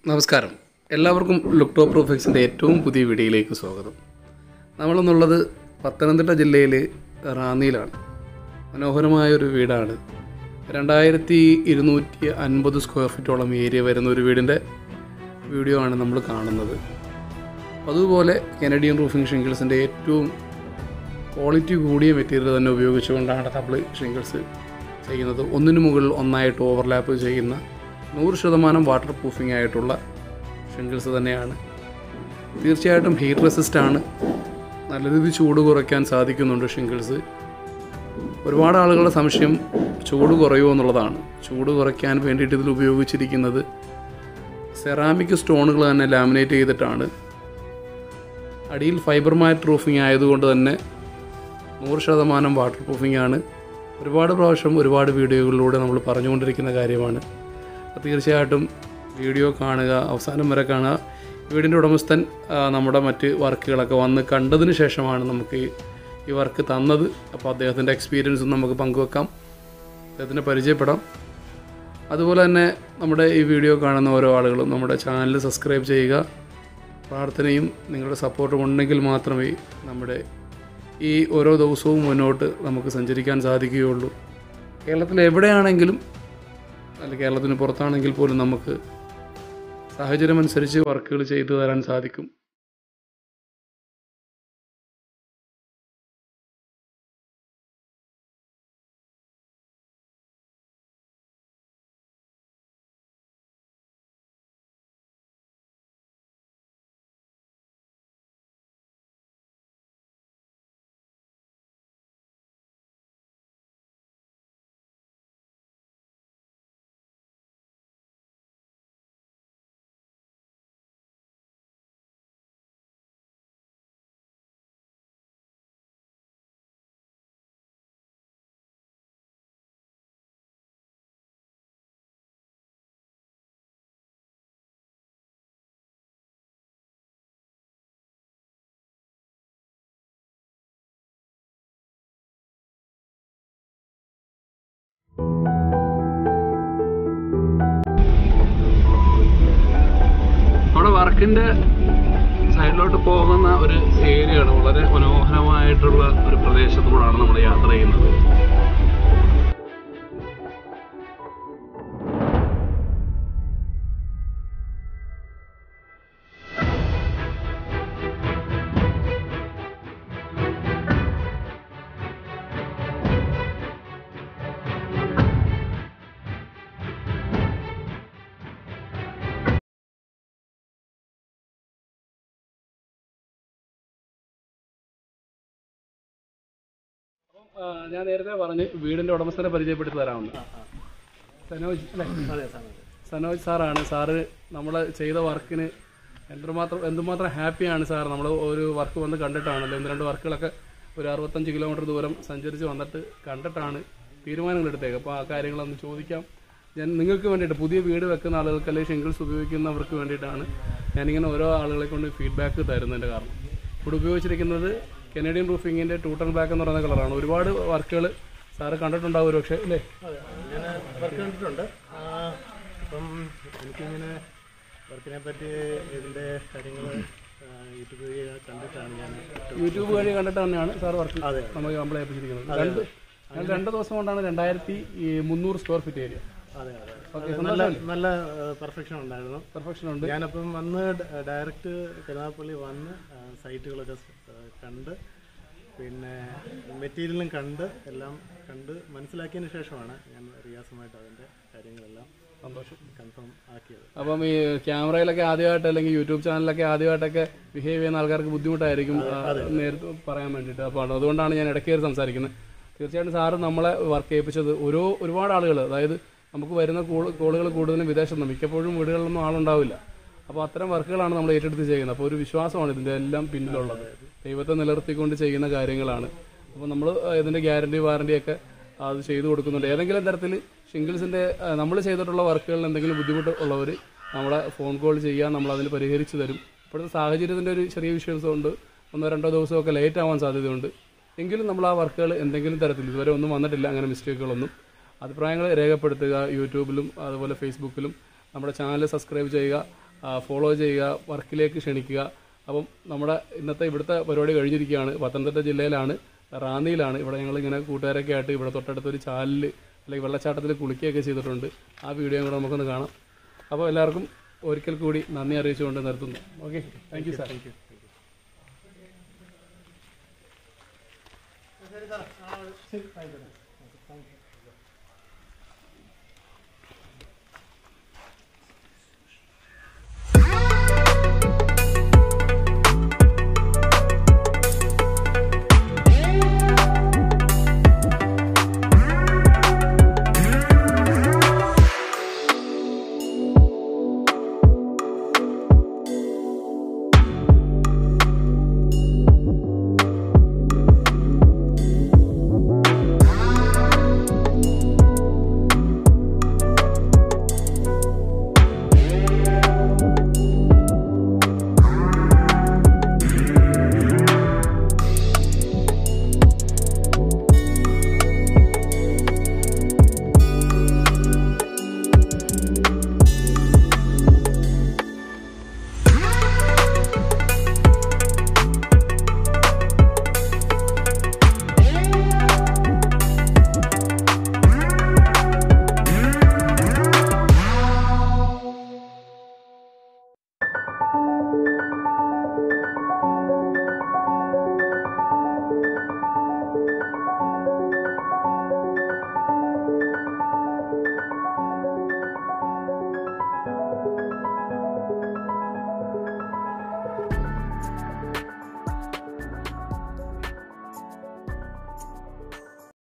നമസ്കാരം എല്ലാവർക്കും look top പ്രൊഫക്സിൻ്റെ ഏറ്റവും പുതിയ വീഡിയോയിലേക്ക് സ്വാഗതം നമ്മളെന്നുള്ളത് പത്തനംതിട്ട ജില്ലയിൽ റാന്നിയിലാണ് മനോഹരമായൊരു വീടാണ് രണ്ടായിരത്തി ഇരുന്നൂറ്റി അൻപത് സ്ക്വയർ ഫീറ്റോളം ഏരിയ വരുന്ന ഒരു വീടിൻ്റെ വീഡിയോ ആണ് നമ്മൾ കാണുന്നത് അതുപോലെ കനഡിയൻ റൂഫിംഗ് ഷിംഗിൾസിൻ്റെ ഏറ്റവും ക്വാളിറ്റി കൂടിയ മെറ്റീരിയൽ തന്നെ ഉപയോഗിച്ചുകൊണ്ടാണ് നമ്മൾ ഷിംഗിൾസ് ചെയ്യുന്നത് ഒന്നിനു മുകളിൽ ഒന്നായിട്ട് ഓവർലാപ്പ് ചെയ്യുന്ന നൂറ് ശതമാനം വാട്ടർ പ്രൂഫിംഗ് ആയിട്ടുള്ള ഷിംഗിൾസ് തന്നെയാണ് തീർച്ചയായിട്ടും ഹീറ്റ് റെസിസ്റ്റ് ആണ് നല്ല രീതിയിൽ ചൂട് കുറയ്ക്കാൻ സാധിക്കുന്നുണ്ട് ഷിംഗിൾസ് ഒരുപാട് ആളുകളുടെ സംശയം ചൂട് കുറയുമോ എന്നുള്ളതാണ് ചൂട് കുറയ്ക്കാൻ വേണ്ടിയിട്ട് ഇതിൽ ഉപയോഗിച്ചിരിക്കുന്നത് സെറാമിക് സ്റ്റോണുകൾ തന്നെ ലാമിനേറ്റ് ചെയ്തിട്ടാണ് അടിയിൽ ഫൈബർ മാറ്റ് പ്രൂഫിംഗ് ആയതുകൊണ്ട് തന്നെ നൂറ് ശതമാനം വാട്ടർ പ്രൂഫിംഗ് ആണ് ഒരുപാട് പ്രാവശ്യം ഒരുപാട് വീഡിയോകളിലൂടെ നമ്മൾ പറഞ്ഞുകൊണ്ടിരിക്കുന്ന കാര്യമാണ് അപ്പോൾ തീർച്ചയായിട്ടും വീഡിയോ കാണുക അവസാനം വരെ കാണുക വീടിൻ്റെ ഉടമസ്ഥൻ ആ, നമ്മുടെ മറ്റ് വർക്കുകളൊക്കെ വന്ന് കണ്ടതിന് ശേഷമാണ് നമുക്ക് ഈ- ഈ വർക്ക് തന്നത് അപ്പോൾ അദ്ദേഹത്തിൻ്റെ എക്സ്പീരിയൻസും നമുക്ക് പങ്കുവെക്കാം അദ്ദേഹത്തിനെ പരിചയപ്പെടാം അതുപോലെ തന്നെ നമ്മുടെ ഈ വീഡിയോ കാണുന്ന ഓരോ ആളുകളും നമ്മുടെ ചാനൽ സബ്സ്ക്രൈബ് ചെയ്യുക പ്രാർത്ഥനയും നിങ്ങളുടെ സപ്പോർട്ടും ഉണ്ടെങ്കിൽ മാത്രമേ നമ്മുടെ ഈ ഓരോ ദിവസവും മുന്നോട്ട് നമുക്ക് സഞ്ചരിക്കാൻ സാധിക്കുകയുള്ളൂ കേരളത്തിൽ എവിടെയാണെങ്കിലും അല്ല കേരളത്തിന് പുറത്താണെങ്കിൽ പോലും നമുക്ക് സാഹചര്യമനുസരിച്ച് വർക്കുകൾ ചെയ്തു തരാൻ സാധിക്കും നമ്മുടെ വർക്കിന്റെ സൈഡിലോട്ട് പോകുന്ന ഒരു ഏരിയയാണ് വളരെ മനോഹരമായിട്ടുള്ള ഒരു പ്രദേശത്തൂടാണ് നമ്മൾ യാത്ര ചെയ്യുന്നത് ആ, ഞാൻ നേരത്തെ പറഞ്ഞ് വീടിന്റെ ഉടമസ്ഥനെ പരിചയപ്പെടുത്തി തരാമെന്ന് സനോജ് അല്ലേ സനോജ് സാറാണ് സാറ് നമ്മൾ ചെയ്ത വർക്കിന് എന്തുമാത്രം എന്തുമാത്രം ഹാപ്പിയാണ് സാർ നമ്മൾ ഒരു വർക്ക് വന്ന് കണ്ടിട്ടാണല്ലോ ഒന്ന് രണ്ട് വർക്കുകളൊക്കെ ഒരു അറുപത്തഞ്ച് കിലോമീറ്റർ ദൂരം സഞ്ചരിച്ച് വന്നിട്ട് കണ്ടിട്ടാണ് തീരുമാനങ്ങൾ എടുത്തേക്ക് അപ്പോൾ ആ കാര്യങ്ങളൊന്ന് ചോദിക്കാം ഞാൻ നിങ്ങൾക്ക് വേണ്ടിയിട്ട് പുതിയ വീട് വെക്കുന്ന ആളുകൾക്ക് അല്ലെങ്കിൽ ഷിംഗിൾസ് ഉപയോഗിക്കുന്നവർക്ക് വേണ്ടിയിട്ടാണ് ഞാനിങ്ങനെ ഓരോ ആളുകളെ കൊണ്ട് ഫീഡ്ബാക്ക് തരുന്നതിൻ്റെ കാരണം ഇവിടെ ഉപയോഗിച്ചിരിക്കുന്നത് കനേഡിയൻ റൂഫിങ്ങിൻ്റെ ടൂട്ടൺ ബ്ലാക്ക് എന്ന് പറയുന്ന കളറാണ് ഒരുപാട് വർക്കുകൾ സാറ് കണ്ടിട്ടുണ്ടാവും ഒരു പക്ഷേ അല്ലേ ഞാൻ വർക്ക് കണ്ടിട്ടുണ്ട് ആ, അപ്പം എനിക്കിങ്ങനെ വർക്കിനെ പറ്റി ഇതിൻ്റെ കാര്യങ്ങൾ യൂട്യൂബ് വഴി കണ്ടിട്ടാണ് ഞാൻ യൂട്യൂബ് വഴി കണ്ടിട്ട് തന്നെയാണ് സാർ വർക്ക് അതെ. നമ്മൾ നമ്മൾ ഏൽപ്പിച്ചിരിക്കുന്നത് രണ്ട് ഞങ്ങൾ രണ്ട് ദിവസം കൊണ്ടാണ് രണ്ടായിരത്തി മുന്നൂറ് സ്ക്വയർ ഫീറ്റ് ഏരിയ അതെ അതെ ഓക്കെ നല്ല നല്ല പെർഫെക്ഷൻ ഉണ്ടായിരുന്നു പെർഫെക്ഷൻ ഉണ്ട് ഞാനപ്പം വന്ന് ഡയറക്റ്റ് കരുനാഗപ്പള്ളി വന്ന് ആ, സൈറ്റുകളൊക്കെ സ്- ആ, കണ്ട് പിന്നെ മെറ്റീരിയലും കണ്ട് എല്ലാം കണ്ട് മനസ്സിലാക്കിയതിന് ശേഷമാണ് ഞാൻ റിയാസുമായിട്ട് അതിൻ്റെ കാര്യങ്ങളെല്ലാം സന്തോഷം കൺഫേം ആക്കിയത് അപ്പം ഈ ക്യാമറയിലൊക്കെ ആദ്യമായിട്ട് അല്ലെങ്കിൽ യൂട്യൂബ് ചാനലിലൊക്കെ ആദ്യമായിട്ടൊക്കെ ബിഹേവ് ചെയ്യുന്ന ആൾക്കാർക്ക് ബുദ്ധിമുട്ടായിരിക്കും ആ, നേരത്തെ പറയാൻ വേണ്ടിയിട്ട് അപ്പോൾ അതുകൊണ്ടാണ് ഞാൻ ഇടയ്ക്ക് കയറി സംസാരിക്കുന്നത് തീർച്ചയായിട്ടും സാറ് നമ്മളെ വർക്ക് ചെയ്യിപ്പിച്ചത് ഓരോ ഒരുപാട് ആളുകൾ അതായത് നമുക്ക് വരുന്ന കോളുകൾ കൂടുതലും വിദേശത്ത് നിന്ന് മിക്കപ്പോഴും വീടുകളിലൊന്നും ആളുണ്ടാവില്ല അപ്പോൾ അത്തരം വർക്കുകളാണ് നമ്മൾ ഏറ്റെടുത്ത് ചെയ്യുന്നത് അപ്പോൾ ഒരു വിശ്വാസമാണ് ഇതിൻ്റെ എല്ലാം പിന്നിലുള്ളത് ദൈവത്തെ നിലനിർത്തിക്കൊണ്ട് ചെയ്യുന്ന കാര്യങ്ങളാണ് അപ്പോൾ നമ്മൾ ഇതിൻ്റെ ഗ്യാരണ്ടി വാറണ്ടി ഒക്കെ അത് ചെയ്തു കൊടുക്കുന്നുണ്ട് ഏതെങ്കിലും തരത്തിൽ ഷിംഗിൾസിൻ്റെ നമ്മൾ ചെയ്തിട്ടുള്ള വർക്കുകളിൽ എന്തെങ്കിലും ബുദ്ധിമുട്ട് ഉള്ളവർ നമ്മളെ ഫോൺ കോൾ ചെയ്യുക നമ്മൾ അതിന് പരിഹരിച്ചു തരും ഇപ്പോഴത്തെ സാഹചര്യത്തിൻ്റെ ഒരു ചെറിയ വിഷയംസ് കൊണ്ട് ഒന്നോ രണ്ടോ ദിവസമൊക്കെ ലേറ്റ് ആവാൻ സാധ്യതയുണ്ട് എങ്കിലും നമ്മൾ ആ വർക്കുകൾ എന്തെങ്കിലും തരത്തിൽ ഇതുവരെ ഒന്നും വന്നിട്ടില്ല അങ്ങനെ മിസ്റ്റേക്കുകളൊന്നും അഭിപ്രായങ്ങൾ രേഖപ്പെടുത്തുക യൂട്യൂബിലും അതുപോലെ ഫേസ്ബുക്കിലും നമ്മുടെ ചാനൽ സബ്സ്ക്രൈബ് ചെയ്യുക ഫോളോ ചെയ്യുക വർക്കിലേക്ക് ക്ഷണിക്കുക അപ്പം നമ്മുടെ ഇന്നത്തെ ഇവിടുത്തെ പരിപാടി കഴിഞ്ഞിരിക്കുകയാണ് പത്തനംതിട്ട ജില്ലയിലാണ് റാന്നിയിലാണ് ഇവിടെ ഞങ്ങൾ ഇങ്ങനെ കൂട്ടുകാരൊക്കെ ആയിട്ട് ഇവിടെ തൊട്ടടുത്തൊരു ചാലിൽ അല്ലെങ്കിൽ വെള്ളച്ചാട്ടത്തിൽ കുളിക്കുകയൊക്കെ ചെയ്തിട്ടുണ്ട് ആ വീഡിയോയും കൂടെ നമുക്കൊന്ന് കാണാം അപ്പോൾ എല്ലാവർക്കും ഒരിക്കൽ കൂടി നന്ദി അറിയിച്ചുകൊണ്ട് നിർത്തുന്നു okay thank you sir thank you ശരി സാർ ആ, ശരി ആയിക്കോട്ടെ